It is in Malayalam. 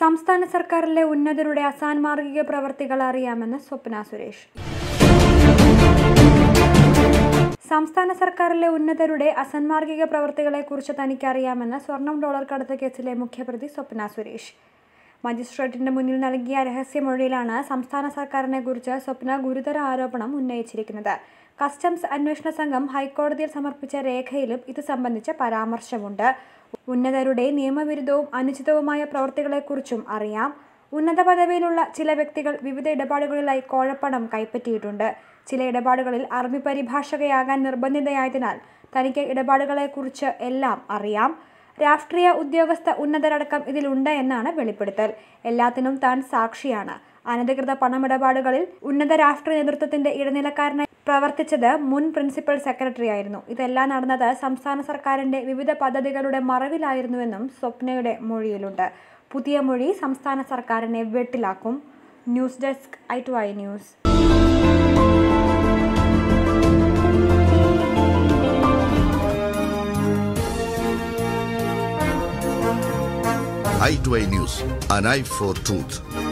സംസ്ഥാന സർക്കാരിലെ ഉന്നതരുടെ അസാൻമാർഗിക പ്രവർത്തികൾ അറിയാമെന്ന് സ്വപ്ന സുരേഷ് സംസ്ഥാന സർക്കാരിലെ ഉന്നതരുടെ അസന്മാർഗിക പ്രവർത്തികളെക്കുറിച്ച് തനിക്കറിയാമെന്ന് സ്വർണം ഡോളർ കടത്ത് കേസിലെ മുഖ്യപ്രതി സ്വപ്ന സുരേഷ് മജിസ്ട്രേറ്റിന്റെ മുന്നിൽ നൽകിയ രഹസ്യമൊഴിയിലാണ് സംസ്ഥാന സർക്കാരിനെ കുറിച്ച് സ്വപ്ന ഗുരുതര ആരോപണം ഉന്നയിച്ചിരിക്കുന്നത് കസ്റ്റംസ് അന്വേഷണ സംഘം ഹൈക്കോടതിയിൽ സമർപ്പിച്ച രേഖയിലും ഇത് സംബന്ധിച്ച പരാമർശമുണ്ട് ഉന്നതരുടെ നിയമവിരുദ്ധവും അനുചിതവുമായ പ്രവർത്തികളെക്കുറിച്ചും അറിയാം ഉന്നത പദവിയിലുള്ള ചില വ്യക്തികൾ വിവിധ ഇടപാടുകളിലായി കോഴപ്പണം കൈപ്പറ്റിയിട്ടുണ്ട് ചില ഇടപാടുകളിൽ അറബി പരിഭാഷകയാകാൻ നിർബന്ധിതയായതിനാൽ തനിക്ക് ഇടപാടുകളെക്കുറിച്ച് എല്ലാം അറിയാം രാഷ്ട്രീയ ഉദ്യോഗസ്ഥ ഉന്നതരടക്കം ഇതിലുണ്ട് എന്നാണ് വെളിപ്പെടുത്തൽ എല്ലാത്തിനും താൻ സാക്ഷിയാണ് അനധികൃത പണമിടപാടുകളിൽ ഉന്നത രാഷ്ട്രീയ നേതൃത്വത്തിന്റെ ഇടനിലക്കാരനായി പ്രവർത്തിച്ചത് മുൻ പ്രിൻസിപ്പൽ സെക്രട്ടറി ആയിരുന്നു ഇതെല്ലാം നടന്നത് സംസ്ഥാന സർക്കാരിന്റെ വിവിധ പദ്ധതികളുടെ മറവിലായിരുന്നുവെന്നും സ്വപ്നയുടെ മൊഴിയിലുണ്ട് പുതിയ മൊഴി സംസ്ഥാന സർക്കാരിനെ വെട്ടിലാക്കും news desk I to I news i2i News, an eye for truth.